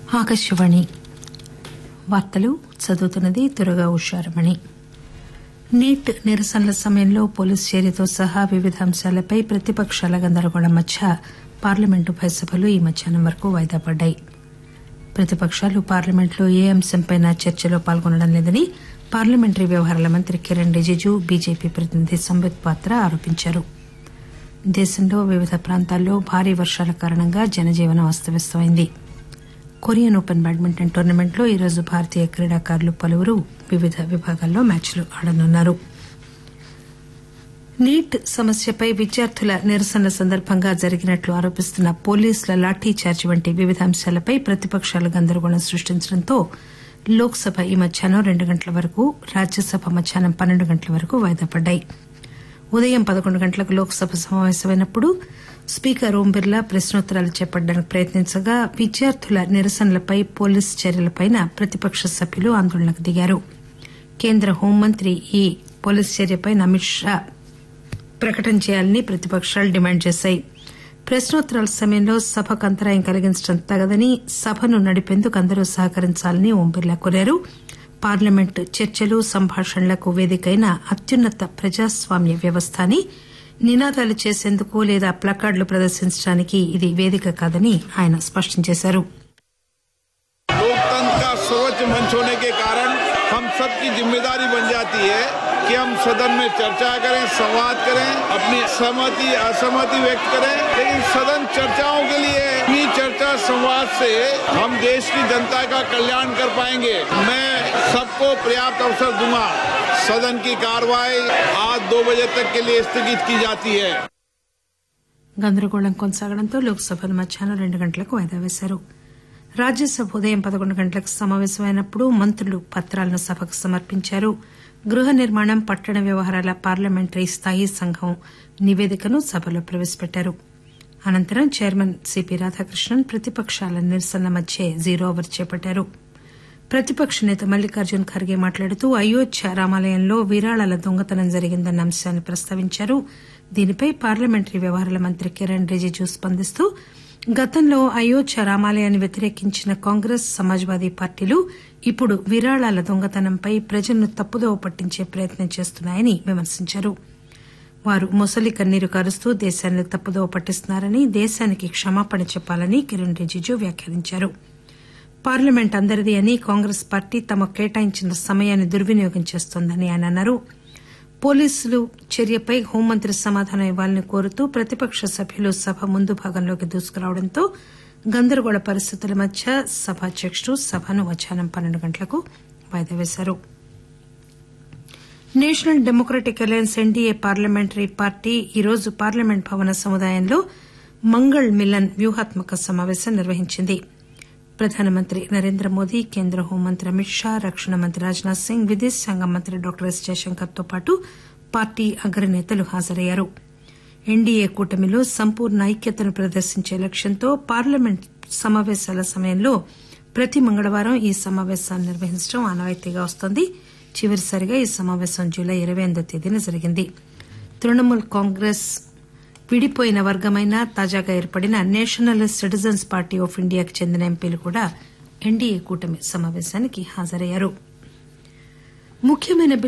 ఆకాశవాణి వార్తలు చదువుతున్నది దుర్గా ఉషారమణి నీట్ నిరసనల సమయంలో పోలీసు చర్యతో సహా వివిధ అంశాలపై ప్రతిపకాల గందరగోళం మధ్య పార్లమెంటు ఉభయ సభలు ఈ మధ్యాహ్నం వరకు వాయిదా పడ్డాయి ప్రతిపకాలు పార్లమెంట్లో ఏ అంశంపైనా చర్చలో పాల్గొనడం లేదని పార్లమెంటరీ వ్యవహారాల మంత్రి కిరణ్ రిజిజు బీజేపీ ప్రతినిధి సంబిత్ పాత్ర ఆరోపించారు దేశంలో వివిధ ప్రాంతాల్లో భారీ వర్షాల కారణంగా జనజీవనం అస్తవ్యస్తమైంది కొరియన్ ఓపెన్ బ్యాడ్మింటన్ టోర్నమెంట్లో ఈరోజు భారతీయ క్రీడాకారులు పలువురు వివిధ విభాగాల్లో మ్యాచ్లు ఆడనున్నారు నీట్ సమస్యపై విద్యార్థుల నిరసనల సందర్భంగా జరిగినట్లు ఆరోపిస్తున్న పోలీసుల లాఠీచార్జి వంటి వివిధ అంశాలపై ప్రతిపకాలు గందరగోళం సృష్టించడంతో లోక్ సభ ఈ మధ్యాహ్నం రెండు గంటల వరకు రాజ్యసభ మధ్యాహ్నం పన్నెండు గంటల వరకు వాయిదా పడ్డాయి ఉదయం పదకొండు గంటలకు లోక్ సభ సమావేశమైనప్పుడు స్పీకర్ ఓం బిర్లా ప్రశ్నోత్తరాలు చేపట్టడానికి ప్రయత్నించగా విద్యార్థుల నిరసనలపై పోలీసు చర్యలపై ప్రతిపక్ష సభ్యులు ఆందోళనకు దిగారు కేంద్ర హోంమంత్రి ఈ పోలీసు చర్యపై అమిత్ షా ప్రకటన చేయాలని ప్రతిపకాలు డిమాండ్ చేశాయి ప్రశ్నోత్తరాల సమయంలో సభకు అంతరాయం కలిగించడం తగదని సభను నడిపేందుకు అందరూ సహకరించాలని ఓం బిర్లా కోరారు పార్లమెంట్ చర్చలు సంభాషణలకు వేదికైన అత్యున్నత ప్రజాస్వామ్య వ్యవస్థ అని నినాదాలు చేసేందుకు లేదా ప్లకార్డులు ప్రదర్శించడానికి ఇది వేదిక కాదని ఆయన స్పష్టం చేశారు लोकतंत्र का सर्वोच्च मंच होने के कारण हम सबकी जिम्मेदारी बन जाती है कि हम सदन में चर्चा करें संवाद करें अपनी सहमति असहमति व्यक्त करें लेकिन सदन चर्चाओं के लिए इन्हीं चर्चा संवाद से हम देश की जनता का कल्याण कर पाएंगे मैं सबको पर्याप्त अवसर दूंगा सदन की कार्रवाई आज दो बजे तक के लिए स्थगित की जाती है గందరగోళం కొనసాగడంతో లోక్సభను మధ్యాహ్నం రెండు గంటలకు వాయిదా వేశారు రాజ్యసభ ఉదయం పదకొండు గంటలకు సమావేశమైనప్పుడు మంత్రులు పత్రాలను సభకు సమర్పించారు గృహ నిర్మాణం పట్టణ వ్యవహారాల పార్లమెంటరీ స్థాయీ సంఘం నివేదికను సభలో ప్రవేశపెట్టారు అనంతరం చైర్మన్ సిపి రాధాకృష్ణన్ ప్రతిపకాల నిరసనల మధ్య జీరో ఓవర్ చేపట్టారు ప్రతిపక్ష నేత మల్లికార్జున్ ఖర్గే మాట్లాడుతూ అయోధ్య రామాలయంలో విరాళాల దొంగతనం జరిగిందన్న అంశాన్ని ప్రస్తావించారు దీనిపై పార్లమెంటరీ వ్యవహారాల మంత్రి కిరణ్ రిజిజు స్పందిస్తూ గతంలో అయోధ్య రామాలయాన్ని వ్యతిరేకించిన కాంగ్రెస్ సమాజ్వాదీ పార్టీలు ఇప్పుడు విరాళాల దొంగతనంపై ప్రజలను తప్పుదోవ పట్టించే ప్రయత్నం చేస్తున్నాయని విమర్శించారు వారు మొసలి కన్నీరు కారుస్తూ దేశాన్ని తప్పుదోవ పట్టిస్తున్నారని దేశానికి క్షమాపణ చెప్పాలని కిరణ్ రిజిజు వ్యాఖ్యానించారు పార్లమెంట్ అందరిది అని కాంగ్రెస్ పార్టీ తమకు కేటాయించిన సమయాన్ని దుర్వినియోగం చేస్తోందని ఆయన అన్నారు పోలీసులు చర్యపై హోంమంత్రి సమాధానం ఇవ్వాలని కోరుతూ ప్రతిపక్ష సభ్యులు సభ ముందు భాగంలోకి దూసుకురావడంతో గందరగోళ పరిస్థితుల మధ్య సభాధ్యకుడు సభను మధ్యాహ్నం పన్నెండు గంటలకు వాయిదా వేశారు National Democratic Alliance NDA parliamentary party ఈరోజు పార్లమెంట్ భవన సముదాయంలో మంగళ్ మిలన్ వ్యూహాత్మక సమావేశం నిర్వహించింది ప్రధానమంత్రి నరేంద్ర మోదీ కేంద్ర హోంమంత్రి అమిత్ షా రక్షణ మంత్రి రాజ్నాథ్ సింగ్ విదేశాంగ మంత్రి డాక్టర్ ఎస్ జయశంకర్ తో పాటు పార్టీ అగ్రనేతలు హాజరయ్యారు ఎన్డీఏ కూటమిలో సంపూర్ణ ఐక్యతను ప్రదర్శించే లక్ష్యంతో పార్లమెంట్ సమావేశాల సమయంలో ప్రతి మంగళవారం ఈ సమావేశాన్ని నిర్వహించడం ఆనవాయితీగా వస్తోంది చివరిసారిగా ఈ సమావేశం జూలై ఇరవై ఎనిమిదో తేదీన జరిగింది తృణమూల్ కాంగ్రెస్ విడిపోయిన వర్గమైన తాజాగా ఏర్పడిన నేషనల్ సిటిజన్స్ పార్టీ ఆఫ్ ఇండియాకు చెందిన ఎంపీలు కూడా ఎన్డీఏ కూటమి సమావేశానికి హాజరయ్యారు ముఖ్యమైన